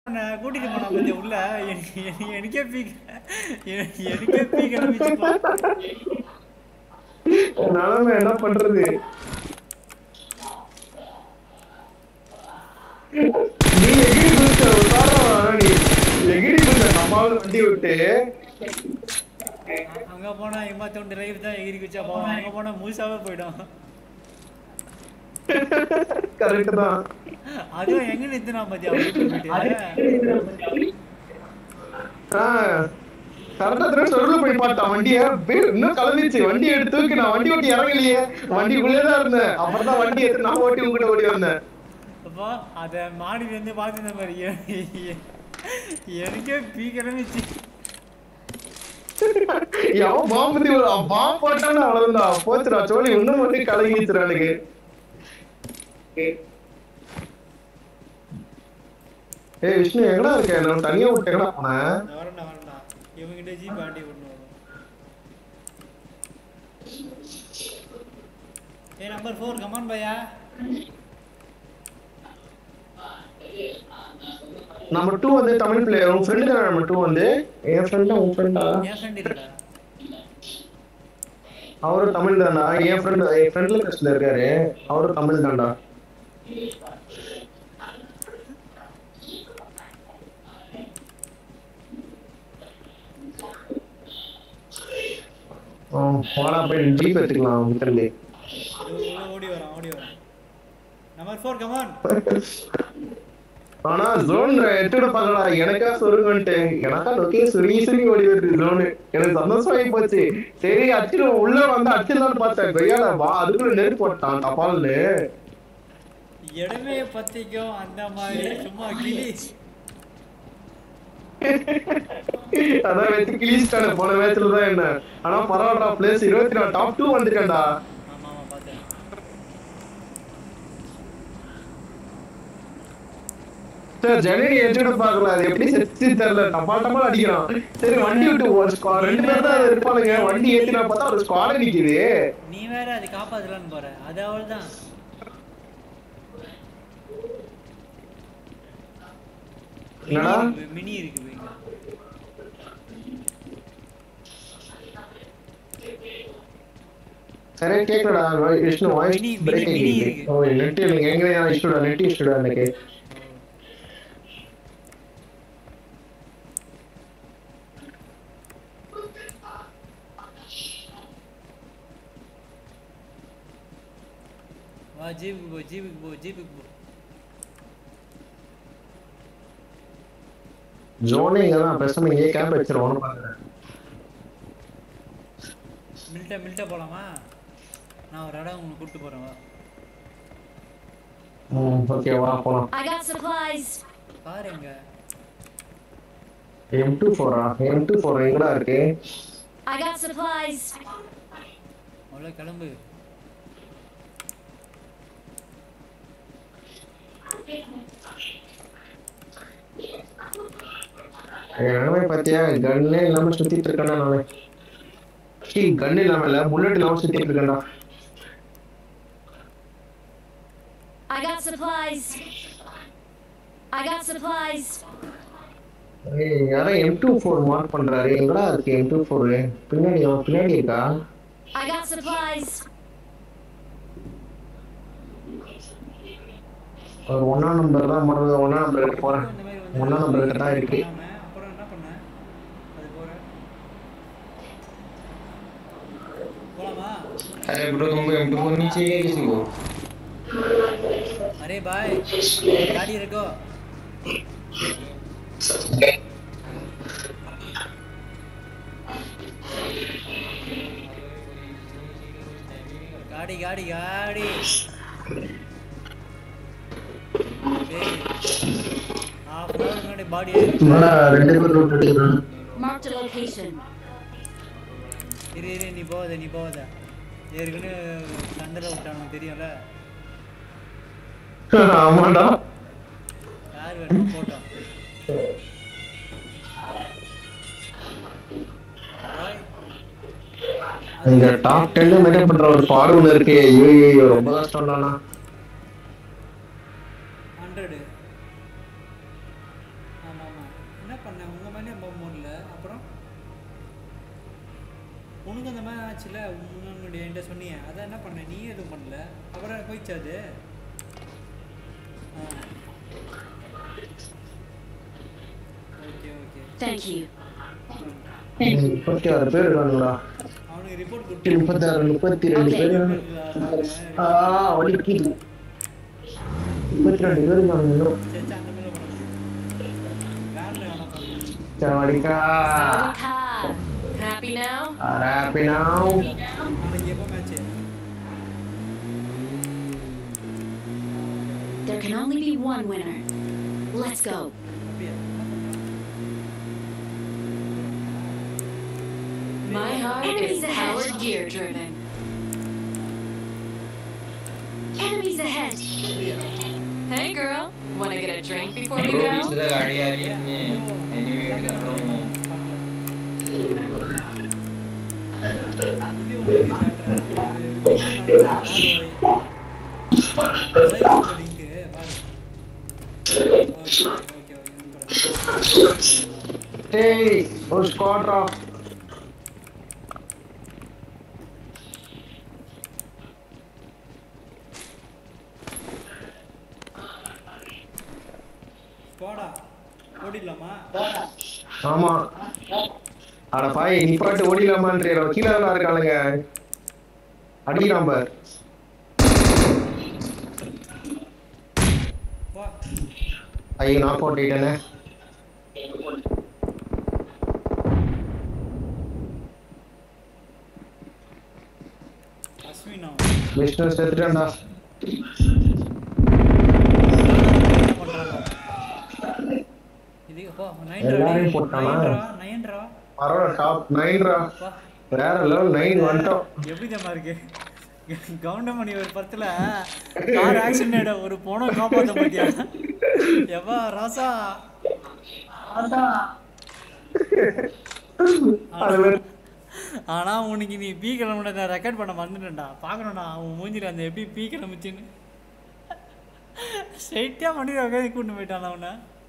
நான் கூட்டிட்டு போனா பத்தியா உள்ள எனக்கு- எனக்கு- எனக்கே பீக்க எனக்கு- எனக்கே பீக்க ஆரம்பிச்சுப்பா நிலைமை என்ன பண்றது நீ எகிரி குதிச்ச ஒரு காரணம் நீ எகிரி குதிச்ச நம்மால வண்டி விட்டு அங்க போனா எம்மாத்தோண்டு டிரைவ் தான் எகிரி குச்சா போவோம் அங்க போனா முழுசாவே போயிடும் கரெக்ட் தான் அதுவும் எங்க நிறுத்தினா பத்தியா போயிட்டு கரெக்டா திரும்ப சொல்ல போய் பார்த்தான் வண்டிய பேர் இன்னும் கலந்துச்சு வண்டி எடுத்து தூக்கி நான் வண்டி ஓட்டி இறங்கலையே வண்டிக்குள்ளே தான் இருந்தேன் அப்புறம் தான் வண்டி எடுத்து நான் ஓட்டி உங்ககிட்ட ஓடி வந்தேன் அப்போ அத மாடியில இருந்து பார்த்துருந்த மாதிரி எ- எ- எனக்கே பீக்க ஆரம்பிச்சு எவன் பாம்பு பாம்பு போட்டான்னு அவ்வளவுதான் போச்சுடா சோழி இன்னும் மட்டும் கலங்கிச்சுடா எனக்கு ஏய் விஷ்ணு எங்கடா இருக்க நான் தனியா விட்டு எங்கடா போனேன் நான் வரேன்டா வரேன்டா இவங்கிட்ட ஜீப் ஆண்டி கொண்டு வரும் ஏ நம்பர் ஃபோர் கமான் பையா நம்பர் டூ வந்து தமிழ் பிளேயர் உன் ஃப்ரெண்டு தான் நம்பர் டூ வந்து என் ஃப்ரெண்டா உன் ஃப்ரெண்டா என் ஃப்ரெண்ட் இருக்கா அவரும் தமிழ் தான்டா என் ஃப்ரெண்ட் என் ஃப்ரெண்ட்ல கஷ்டத்துல இருக்காரு அவரும் தமிழ் தான்டா ஆ, வாடா போய் ஜீப் எடுத்துக்கலாம் உங்க இருந்து இதோ ஓடி வரான் ஓடி வரான் நம்பர் ஃபோர் கமான் ஆனா ஜோன் எட்டுட பாக்கடா எனக்கா சொருங்கன்ட்டு எனக்கா நோக்கி சுருங்கி சுருங்கி ஓடி வருது ஜோனு எனக்கு சந்தோஷமாயி போச்சு சரி அச்சிடும் உள்ள வந்து அச்சிடலாம்னு பார்த்தேன் கொய்யால வா அதுக்குள்ள நெருப்பு போட்டான் தபால்னு இடமே பத்திக்கும் அந்த மாதிரி சும்மா கிளி அதான் வச்சு கிளீஸ்டான போன மேட்ச்ல தான் என்ன ஆனா பரவாயில்லடா பிளேஸ் இருபத்தி நாலு டாப் டூ வந்துட்டேன்டா ஆமா ஆமா பார்த்தேன் சார் ஜனனி எடுத்துட்டு பாக்கல அது எப்படி செத்து தெரியல டப்பால் டப்பால் அடிக்கிறான் சரி வண்டி விட்டு ஒரு squad- ரெண்டு பேர் தான் இருப்பானுங்க வண்டி ஏத்தினா பார்த்தா ஒரு ஸ்குவாட் நிக்குது நீ வேற அதை காப்பாத்தலான்னு போற அது அவள் தான் என்னடா? மினி இருக்கு இங்க. சரி கேக்குறடா Vishnu voice mini- break mini- mini ஆகிடுது இருக்கு. ஓ நெட் இல்லைங்க எங்க இஷ்யூடா நெட் இஷ்யூடா எனக்கு வா ஜீப்புக்கு போ ஜீப்புக்கு போ ஜீப்புக்கு போ ஜோனே இங்க தான் பேசாம இங்கே கேம்ப் வச்சிருவோம் பாக்குறேன் மில்ட்ட மில்ட்ட போலாமா நான் ஒரு இடம் உங்களுக்கு கூப்பிட்டு போறேன் வா ம் ஓகே வா போலாம் I got supplies. பாரு எங்க எம் டூ ஃபோரா எம் டூ ஃபோர் எங்கடா இருக்கு I got supplies. அவ்வளோ கிளம்பு என் நிலைமை பாத்தியா கன்னே இல்லாம சுத்திட்டு இருக்கேன்டா நானு டீ கன் இல்லாம இல்ல புல்லட் இல்லாம சுத்திட்டு இருக்கேன்டா I got supplies. I got supplies. ஏய், யாரோ எம் டூ ஃபோர் மார்க் பண்றாரு எங்கடா இருக்கு எம் டூ ஃபோர் பின்னாடி அவன் பின்னாடி இருக்கா I got supplies. ஒரு ஒன்னா நம்பர் தான் மறந்து ஒன்னா நம்பர் போறேன் இந்த மாதிரி வந்து ஒன்னா நம்பர் தான் இருக்கு பண்ணாம, அப்புறம் என்ன பண்ண அது போற போலாமா अरे ब्रो तुमको एम टू नहीं चाहिए किसी को अरे भाई गाड़ी रखो गाड़ी गाड़ी गाड़ी हाफ an hour முன்னாடி பாடி என்னடா ரெண்டு பேர் விட்டுட்டு Marked a location. இரு இரு நீ போகாத நீ போகாத ஏற்கனவே சண்டை விட்டானு தெரியும்ல ஆமாடா யார் வேணும் போட்டோம் இந்த டாப் டென் மெயின்டைன் பண்ற ஒரு ஸ்குவாட் ஒன்று இருக்கு ஐயோ ரொம்ப கஷ்டம்டாண்ணா ஹண்ட்ரடு ஆமாம் ஆமாம் என்ன பண்ண உங்கள் மேலே போக முடியல அப்புறம் உனக்கு அந்த மாதிரி ஆச்சுல உன்னுடைய என்கிட்ட சொன்னியே அதான் என்ன பண்ண நீ எதுவும் பண்ணல அப்புறம் போயிடுச்சு அது ஆ ஓகே ஓகே Thank you. முப்பத்தி ஆறு பேர் இருக்காங்களா அவனுக்கு ரிப்போர்ட் கொடுத்து முப்பத்தி ஆறு முப்பத்தி ரெண்டு பேர் ஆ வலிக்குது முப்பத்தி ரெண்டு பேர் இருக்காங்க இன்னும் சேச்சா அந்த மாதிரி பண்ண வேனில் வேணா பண்ணு சவடிக்கா Sawadika. Happy now? Happy now நாளைக்கு எப்போ match There can only be one winner. Let's go. அப்படியா My heart Enemies is ahead. powered gear driven. Enemies ahead. Hey girl, wanna get a drink before we bro go? पीछे से गाड़ी आ रही है अपने animate कर रहा हूँ டேய் ஒரு ஸ்குவாட்ரா போடா ஓடிடலாமா ஆமா அட பாய் நிப்பாட்டு ஓடிலாமான்ற கீழே தான் இருக்காளுங்க அடிக்கிறான் பார் வா ஐயோ நான் போட்டுட்டேனே அஸ்வினா விஷ்ணு செத்துட்டான்டா என்ன பண்றாங்க இது அப்பா நைன்ரா எல்லாரையும் போட்டானா? நைன்ரா நைன்ரா பரவாயில்ல டாப் நைன்ரா வா வேற லெவல் நைன் வந்துட்டோம் எப்படி தெரியுமா இருக்கு கவுண்டமணி ஒரு படத்துல கார் ஆக்சிடென்ட் ஒரு போன காப்பாத்த பாத்தியா எவ்வா ராசா அது ஆனா உனக்கு நீ பீ கிளம்புன நான் ரெக்கார்ட் பண்ண மறந்துட்டேன்டா பார்க்கணும்டா அவன் மூஞ்சில அந்த எப்படி பீ கிளம்பிச்சுன்னு ஸ்ட்ரைட்டாக மணி உட்காந்து கூட்டு போயிட்டான் அவனை